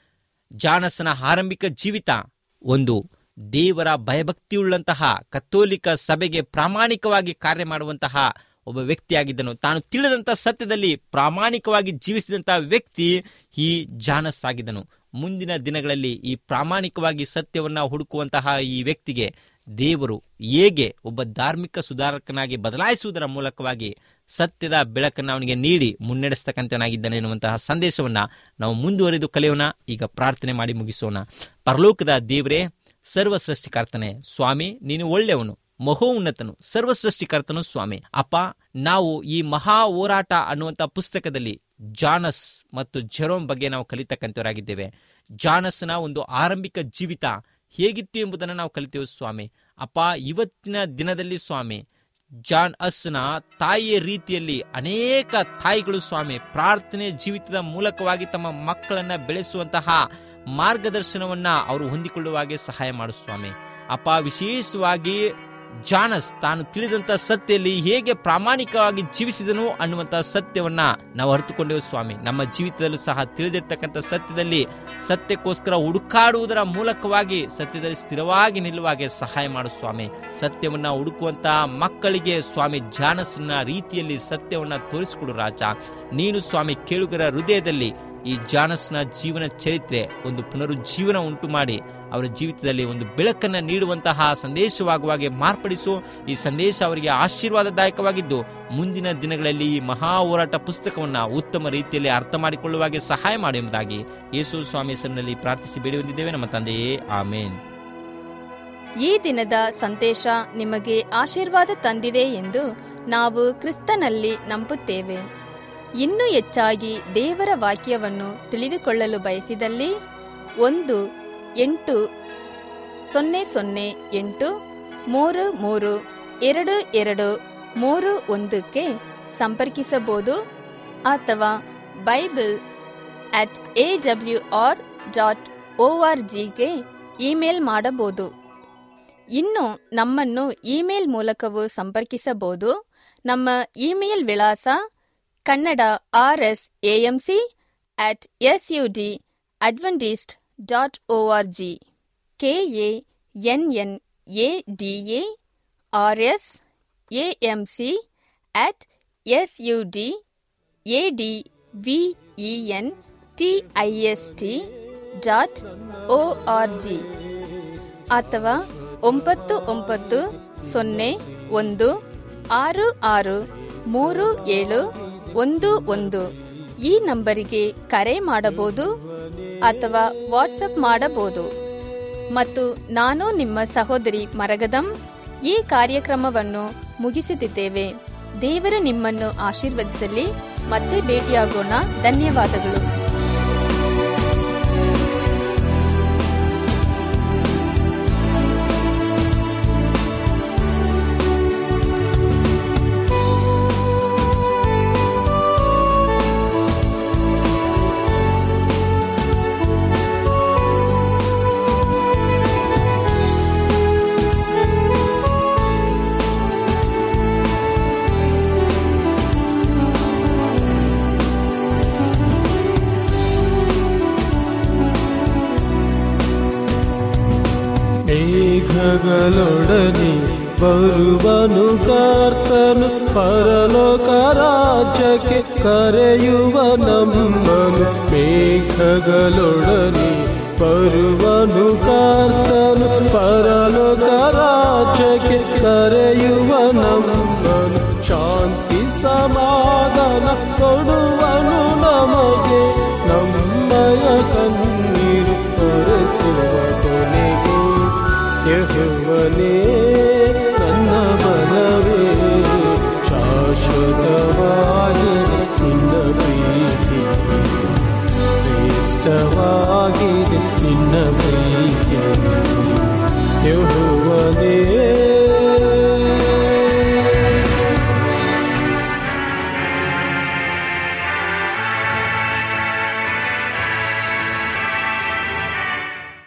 ಜಾನಸನ ಆರಂಭಿಕ ಜೀವಿತ ಒಂದು ದೇವರ ಭಯಭಕ್ತಿಯುಳ್ಳಂತಹ ಕಥೋಲಿಕ ಸಭೆಗೆ ಪ್ರಾಮಾಣಿಕವಾಗಿ ಕಾರ್ಯ ಮಾಡುವಂತಹ ಒಬ್ಬ ವ್ಯಕ್ತಿಯಾಗಿದ್ದನು ತಾನು ತಿಳಿದಂತ ಸತ್ಯದಲ್ಲಿ ಪ್ರಾಮಾಣಿಕವಾಗಿ ಜೀವಿಸಿದಂತಹ ವ್ಯಕ್ತಿ ಈ ಜಾನಸ್ ಆಗಿದ್ದನು ಮುಂದಿನ ದಿನಗಳಲ್ಲಿ ಈ ಪ್ರಾಮಾಣಿಕವಾಗಿ ಸತ್ಯವನ್ನ ಹುಡುಕುವಂತಹ ಈ ವ್ಯಕ್ತಿಗೆ ದೇವರು ಹೇಗೆ ಒಬ್ಬ ಧಾರ್ಮಿಕ ಸುಧಾರಕನಾಗಿ ಬದಲಾಯಿಸುವುದರ ಮೂಲಕವಾಗಿ ಸತ್ಯದ ಬೆಳಕನ್ನು ಅವನಿಗೆ ನೀಡಿ ಮುನ್ನಡೆಸ್ತಕ್ಕಂಥವನಾಗಿದ್ದಾನೆ ಎನ್ನುವಂತಹ ಸಂದೇಶವನ್ನ ನಾವು ಮುಂದುವರೆದು ಕಲಿಯೋಣ ಈಗ ಪ್ರಾರ್ಥನೆ ಮಾಡಿ ಮುಗಿಸೋಣ ಪರಲೋಕದ ದೇವರೇ ಸರ್ವ ಸೃಷ್ಟಿಕರ್ತನೆ ಸ್ವಾಮಿ ನೀನು ಒಳ್ಳೆಯವನು ಮಹೋನ್ನತನು ಸರ್ವ ಸೃಷ್ಟಿಕರ್ತನು ಸ್ವಾಮಿ ಅಪ್ಪ ನಾವು ಈ ಮಹಾ ಹೋರಾಟ ಅನ್ನುವಂಥ ಪುಸ್ತಕದಲ್ಲಿ ಜಾನಸ್ ಮತ್ತು ಜೆರೋಮ್ ಬಗ್ಗೆ ನಾವು ಕಲಿತಕ್ಕಂಥವರಾಗಿದ್ದೇವೆ ಜಾನಸ್ನ ಒಂದು ಆರಂಭಿಕ ಜೀವಿತ ಹೇಗಿತ್ತು ಎಂಬುದನ್ನು ನಾವು ಕಲಿತೇವೆ ಸ್ವಾಮಿ ಅಪ್ಪ ಇವತ್ತಿನ ದಿನದಲ್ಲಿ ಸ್ವಾಮಿ ಜಾನ್ ಅಸ್ನ ತಾಯಿಯ ರೀತಿಯಲ್ಲಿ ಅನೇಕ ತಾಯಿಗಳು ಸ್ವಾಮಿ ಪ್ರಾರ್ಥನೆ ಜೀವಿತದ ಮೂಲಕವಾಗಿ ತಮ್ಮ ಮಕ್ಕಳನ್ನ ಬೆಳೆಸುವಂತಹ ಮಾರ್ಗದರ್ಶನವನ್ನ ಅವರು ಹೊಂದಿಕೊಳ್ಳುವ ಹಾಗೆ ಸಹಾಯ ಮಾಡು ಸ್ವಾಮಿ ಅಪ್ಪ ವಿಶೇಷವಾಗಿ ಜಾನಸ್ ತಾನು ತಿಳಿದಂತ ಸತ್ಯಲ್ಲಿ ಹೇಗೆ ಪ್ರಾಮಾಣಿಕವಾಗಿ ಜೀವಿಸಿದನು ಅನ್ನುವಂತ ಸತ್ಯವನ್ನ ನಾವು ಅರಿತುಕೊಂಡೆವು ಸ್ವಾಮಿ ನಮ್ಮ ಜೀವಿತದಲ್ಲೂ ಸಹ ತಿಳಿದಿರ್ತಕ್ಕಂಥ ಸತ್ಯದಲ್ಲಿ ಸತ್ಯಕ್ಕೋಸ್ಕರ ಹುಡುಕಾಡುವುದರ ಮೂಲಕವಾಗಿ ಸತ್ಯದಲ್ಲಿ ಸ್ಥಿರವಾಗಿ ನಿಲ್ಲುವಾಗೆ ಸಹಾಯ ಮಾಡು ಸ್ವಾಮಿ ಸತ್ಯವನ್ನ ಹುಡುಕುವಂತ ಮಕ್ಕಳಿಗೆ ಸ್ವಾಮಿ ಜಾನಸ್ನ ರೀತಿಯಲ್ಲಿ ಸತ್ಯವನ್ನ ತೋರಿಸಿಕೊಡು ರಾಜ ನೀನು ಸ್ವಾಮಿ ಕೇಳುಗರ ಹೃದಯದಲ್ಲಿ ಈ ಜಾನಸ್ನ ಜೀವನ ಚರಿತ್ರೆ ಒಂದು ಪುನರುಜ್ಜೀವನ ಉಂಟು ಮಾಡಿ ಅವರ ಜೀವಿತದಲ್ಲಿ ಒಂದು ಬೆಳಕನ್ನು ನೀಡುವಂತಹ ಸಂದೇಶವಾಗುವಾಗೆ ಮಾರ್ಪಡಿಸು ಈ ಸಂದೇಶ ಅವರಿಗೆ ಆಶೀರ್ವಾದದಾಯಕವಾಗಿದ್ದು ಮುಂದಿನ ದಿನಗಳಲ್ಲಿ ಈ ಮಹಾ ಹೋರಾಟ ಪುಸ್ತಕವನ್ನು ಉತ್ತಮ ರೀತಿಯಲ್ಲಿ ಅರ್ಥ ಮಾಡಿಕೊಳ್ಳುವಾಗೆ ಸಹಾಯ ಮಾಡಿ ಎಂಬುದಾಗಿ ಯೇಸು ಸ್ವಾಮಿ ಹೆಸರಿನಲ್ಲಿ ಪ್ರಾರ್ಥಿಸಿ ಬೇಡಿ ಹೊಂದಿದ್ದೇವೆ ನಮ್ಮ ತಂದೆಯೇ ಆಮೇನ್ ಈ ದಿನದ ಸಂದೇಶ ನಿಮಗೆ ಆಶೀರ್ವಾದ ತಂದಿದೆ ಎಂದು ನಾವು ಕ್ರಿಸ್ತನಲ್ಲಿ ನಂಬುತ್ತೇವೆ ಇನ್ನೂ ಹೆಚ್ಚಾಗಿ ದೇವರ ವಾಕ್ಯವನ್ನು ತಿಳಿದುಕೊಳ್ಳಲು ಬಯಸಿದಲ್ಲಿ ಒಂದು ಎಂಟು ಸೊನ್ನೆ ಸೊನ್ನೆ ಎಂಟು ಮೂರು ಮೂರು ಎರಡು ಎರಡು ಮೂರು ಒಂದಕ್ಕೆ ಸಂಪರ್ಕಿಸಬಹುದು ಅಥವಾ Bible at A W R dot O R ಜಿಗೆ ಇಮೇಲ್ ಮಾಡಬಹುದು ಇನ್ನು ನಮ್ಮನ್ನು ಇಮೇಲ್ ಮೂಲಕವೂ ಸಂಪರ್ಕಿಸಬಹುದು ನಮ್ಮ ಇಮೇಲ್ ವಿಳಾಸ Kannada R S AMC at S U D Adventist dot O R G K A N N A D A R S AMC at S U D A D V E N T I S T dot O R G ಅಥವಾ ಒಂಬತ್ತು ಒಂಬತ್ತು ಸೊನ್ನೆ ಒಂದು ಆರು ಆರು ಮೂರು ಏಳು ಒಂದು ಒಂದು ಈ ನಂಬರಿಗೆ ಕರೆ ಮಾಡಬಹುದು ಅಥವಾ ವಾಟ್ಸಪ್ ಮಾಡಬಹುದು ಮತ್ತು ನಾನು ನಿಮ್ಮ ಸಹೋದರಿ ಮರಗದಂ ಈ ಕಾರ್ಯಕ್ರಮವನ್ನು ಮುಗಿಸುತ್ತಿದ್ದೇವೆ ದೇವರು ನಿಮ್ಮನ್ನು ಆಶೀರ್ವದಿಸಲಿ ಮತ್ತೆ ಭೇಟಿಯಾಗೋಣ ಧನ್ಯವಾದಗಳು ಮೇಘಗಳೊಡನೆ ಬರುವನು ಕರ್ತನು ಪರಲೋಕ ರಾಜ್ಯಕ್ಕೆ ಕರೆಯುವ ನಮ್ಮನು ಮೇಘಗಳೊಡನೆ ಬರುವನು ಕರ್ತನು ಪರಲೋಕ ರಾಜ್ಯಕ್ಕೆ ಕರೆಯುವ ನಮ್ಮನು ಶಾಂತಿ ಸಮಾಧಾನ ಕೊಡುವನು ನಮಗೆ ನಮ್ಮಯ ಕಣ್ಣೀರು ಒರೆಸುವ ಕೊನೆಗೆ ಯಹುವನೇ